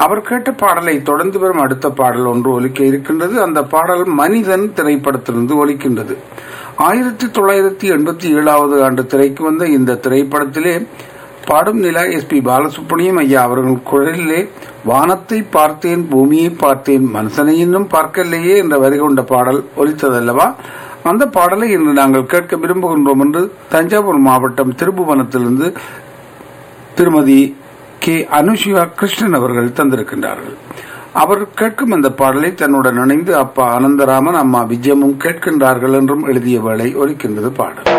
அவர் கேட்ட பாடலை தொடர்ந்து வரும் அடுத்த பாடல் ஒன்று ஒலிக்க இருக்கின்றது அந்த பாடல் மனிதன் திரைப்படத்திலிருந்து ஒலிக்கின்றது ஆயிரத்தி தொள்ளாயிரத்தி எண்பத்தி ஏழாவது ஆண்டு திரைக்கு வந்த இந்த திரைப்படத்திலே பாடும் நிலா எஸ் பி பாலசுப்ரமணியம் ஐயா அவர்கள் குரலிலே வானத்தை பார்த்தேன் பூமியை பார்த்தேன் மனுஷனை இன்னும் பார்க்கலையே என்ற வரி கொண்ட பாடல் ஒலித்ததல்லவா அந்த பாடலை இன்று நாங்கள் கேட்க விரும்புகின்றோம் என்று தஞ்சாவூர் மாவட்டம் திருப்புவனத்திலிருந்து திருமதி கே அனுஷிகா கிருஷ்ணன் அவர்கள் தந்திருக்கின்றார்கள் அவர் கேட்கும் அந்த பாடலை தன்னுடன் இணைந்து அப்பா அனந்தராமன் அம்மா விஜயமும் கேட்கின்றார்கள் என்றும் எழுதிய வேளை ஒலிக்கின்றது பாடல்